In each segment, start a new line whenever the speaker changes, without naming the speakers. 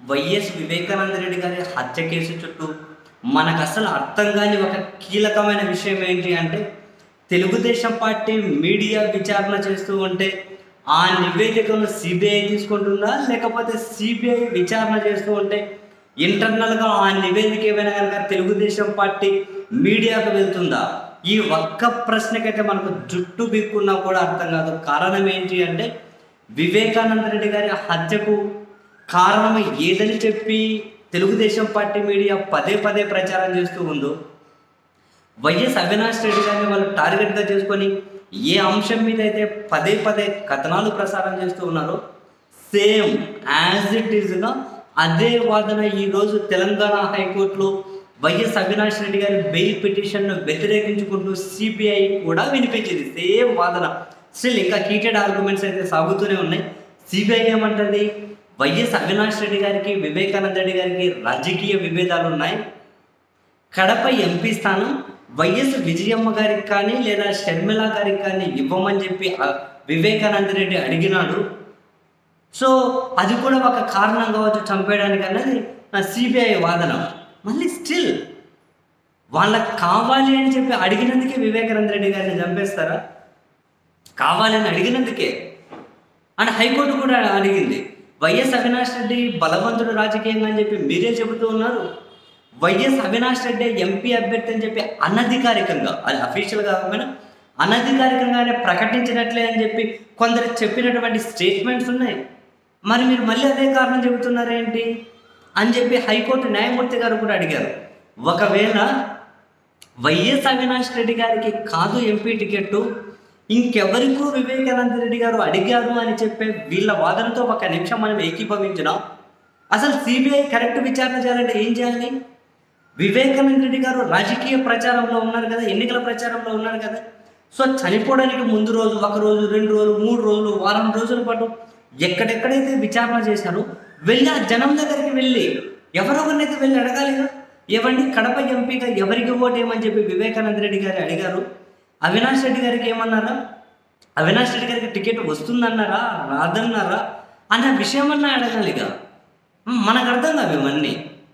YS Vivekananda Reddy గారి హత్య case చుట్టూ మనకు అసలు అర్థం కాని ఒక కీలకమైన విషయం ఏంటి అంటే తెలుగుదేశం పార్టీ మీడియా విచారణ చేస్తూ ఉంటే ఆ నివేదికను సిబిఐ తీసుకుంటుందా లేకపోతే సిబిఐ విచారణ చేస్తూ ఉంటే ఇంటర్నల్గా ఆ నివేదిక ఏమైనా కనుక తెలుగుదేశం పార్టీ మీడియాకు వెళ్తుందా ఈ ఒక్క ప్రశ్నకైతే మనకు జుట్టు బిక్కున్నా కూడా అర్థం కాదు కారణం ఏంటి అంటే వివేకానంద రెడ్డి గారి హత్యకు కారణం ఏదని చెప్పి తెలుగుదేశం పార్టీ మీడియా పదే పదే ప్రచారం చేస్తూ ఉందో వైఎస్ అవినాష్ రెడ్డి గారిని వాళ్ళు టార్గెట్గా చేసుకొని ఏ అంశం మీద అయితే పదే పదే కథనాలు ప్రసారం చేస్తూ ఉన్నారో సేమ్ యాజ్ ఇట్ ఈజ్గా అదే వాదన ఈరోజు తెలంగాణ హైకోర్టులో వైఎస్ అవినాష్ రెడ్డి గారి బెయిల్ పిటిషన్ను వ్యతిరేకించుకుంటూ సిబిఐ కూడా వినిపించింది సేమ్ వాదన స్టిల్ ఇంకా హీటెడ్ ఆర్గ్యుమెంట్స్ అయితే సాగుతూనే ఉన్నాయి సిబిఐ ఏమంటుంది వైఎస్ అవినాష్ రెడ్డి గారికి వివేకానంద రెడ్డి గారికి రాజకీయ విభేదాలు ఉన్నాయి కడప ఎంపీ స్థానం వైఎస్ విజయమ్మ గారికి కానీ లేదా షర్మిల గారికి కానీ ఇవ్వమని చెప్పి ఆ వివేకానంద రెడ్డి అడిగినాడు సో అది కూడా ఒక కారణం కావచ్చు చంపేయడానికి అన్నది సిబిఐ వాదన మళ్ళీ స్టిల్ వాళ్ళకి కావాలి అని చెప్పి అడిగినందుకే వివేకానంద రెడ్డి గారిని చంపేస్తారా కావాలని అడిగినందుకే అండ్ హైకోర్టు కూడా అడిగింది వైఎస్ అవినాష్ రెడ్డి బలవంతుడు రాజకీయంగా అని చెప్పి మీరే చెబుతూ ఉన్నారు వైఎస్ అవినాష్ రెడ్డి ఎంపీ అభ్యర్థి అని చెప్పి అనధికారికంగా అది అఫీషియల్గా కాకపోయినా అనధికారికంగానే ప్రకటించినట్లే అని చెప్పి కొందరు చెప్పినటువంటి స్టేట్మెంట్స్ ఉన్నాయి మరి మీరు మళ్ళీ అదే కారణం చెబుతున్నారేంటి అని చెప్పి హైకోర్టు న్యాయమూర్తి గారు కూడా అడిగారు ఒకవేళ వైఎస్ అవినాష్ రెడ్డి గారికి కాదు ఎంపీ టికెట్టు ఇంకెవరికో వివేకానంద రెడ్డి గారు అడిగారు అని చెప్పే వీళ్ళ వాదనతో ఒక నిమిషం మనం ఏకీభవించినాం అసలు సిబిఐ కరెక్ట్ విచారణ చేయాలంటే ఏం చేయాలి వివేకానంద రెడ్డి గారు రాజకీయ ప్రచారంలో ఉన్నారు కదా ఎన్నికల ప్రచారంలో ఉన్నారు కదా సో చనిపోవడానికి ముందు రోజు ఒక రోజు రెండు రోజులు మూడు రోజులు వారం రోజుల పాటు ఎక్కడెక్కడైతే విచారణ చేశారో వెళ్ళి ఆ జనం దగ్గరికి వెళ్ళి ఎవరొకరినైతే వెళ్ళి అడగాలిగా ఏవండి కడప ఎంపీగా ఎవరికి ఓటేయమని చెప్పి వివేకానంద రెడ్డి గారు అడిగారు అవినాష్ రెడ్డి గారికి ఏమన్నారా అవినాష్ రెడ్డి గారికి టికెట్ వస్తుందన్నారా రాదన్నారా అన్న విషయమన్నా అడగాలిగా మ్, మనకు అర్థం కాదు ఇవన్నీ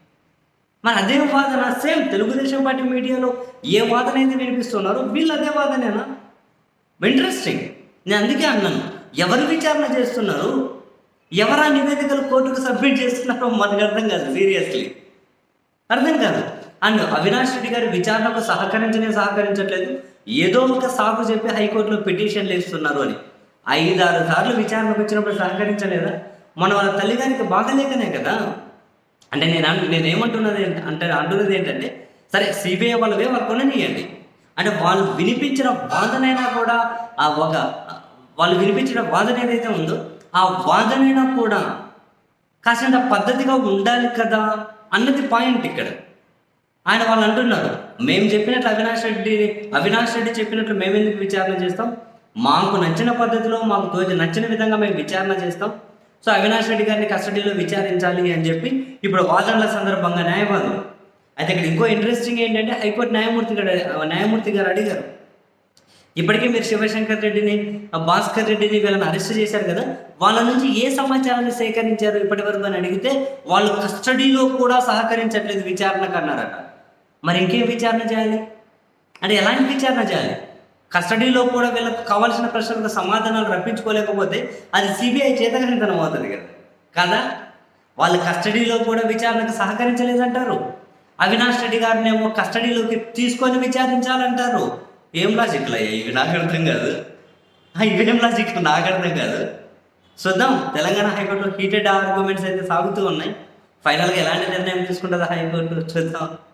మరి అదే వాదన సేమ్ తెలుగుదేశం పార్టీ మీడియాలో ఏ వాదన అయితే వినిపిస్తున్నారో వీళ్ళు అదే వాదనేనా ఇంట్రెస్టింగ్ నేను అందుకే అన్నాను ఎవరు విచారణ చేస్తున్నారు ఎవరా నివేదికలు కోర్టుకు సబ్మిట్ చేస్తున్నారో మనకు అర్థం కాదు సీరియస్లీ అర్థం కాదు అండ్ అవినాష్ రెడ్డి గారి విచారణకు సహకరించనే సహకరించట్లేదు ఏదో ఒక సాకు చెప్పి హైకోర్టులో పిటిషన్లు ఇస్తున్నారు అని ఐదారు సార్లు విచారణకు వచ్చినప్పుడు సహకరించలేదా మన వాళ్ళ తల్లిగారికి బాగలేకనే కదా అంటే నేను అన్- నేను ఏమంటున్నది ఏంట- అంటే అంటున్నది ఏంటంటే సరే సిబిఐ వాళ్ళవే వాళ్ళు కొననీయండి అంటే వాళ్ళు వినిపించిన వాదనైనా కూడా ఆ ఒక వాళ్ళు వినిపించిన వాదన ఏదైతే ఉందో ఆ వాదనైనా కూడా కాసింత పద్ధతిగా ఉండాలి కదా అన్నది పాయింట్ ఇక్కడ ఆయన వాళ్ళు అంటున్నారు మేము చెప్పినట్లు అవినాష్ రెడ్డి అవినాష్ రెడ్డి చెప్పినట్లు మేము ఎందుకు విచారణ చేస్తాం మాకు నచ్చిన పద్ధతిలో మాకు తోచి నచ్చిన విధంగా మేము విచారణ చేస్తాం సో అవినాష్ రెడ్డి గారిని కస్టడీలో విచారించాలి అని చెప్పి ఇప్పుడు వాదనల సందర్భంగా న్యాయవాదులు అయితే ఇక్కడ ఇంకో ఇంట్రెస్టింగ్ ఏంటంటే హైకోర్టు న్యాయమూర్తి గారు న్యాయమూర్తి గారు అడిగారు ఇప్పటికే మీరు శివశంకర్ రెడ్డిని ఆ భాస్కర్ రెడ్డిని వీళ్ళని అరెస్ట్ చేశారు కదా వాళ్ళ నుంచి ఏ సమాచారాన్ని సేకరించారు ఇప్పటి వరకు అని అడిగితే వాళ్ళు కస్టడీలో కూడా సహకరించట్లేదు విచారణకు అన్నారట మరి ఇంకేం విచారణ చేయాలి అంటే ఎలాంటి విచారణ చేయాలి కస్టడీలో కూడా వీళ్ళకి కావాల్సిన ప్రశ్నలకు సమాధానాలు రప్పించుకోలేకపోతే అది సిబిఐ చేతగనితనం అవుతుంది కదా కదా వాళ్ళు కస్టడీలో కూడా విచారణకు సహకరించలేదంటారు అవినాష్ రెడ్డి గారిని ఏమో కస్టడీలోకి తీసుకొని విచారించాలంటారు ఏం లాజిక్లు అయ్యాయి ఇవి నాకు అర్థం కాదు ఆ, ఇవేం లాజిక్ నాకు అర్థం కాదు చూద్దాం తెలంగాణ హైకోర్టులో హీటెడ్ ఆర్గ్యుమెంట్స్ అయితే సాగుతూ ఉన్నాయి ఫైనల్గా ఎలాంటి నిర్ణయం తీసుకుంటుందో హైకోర్టు చూద్దాం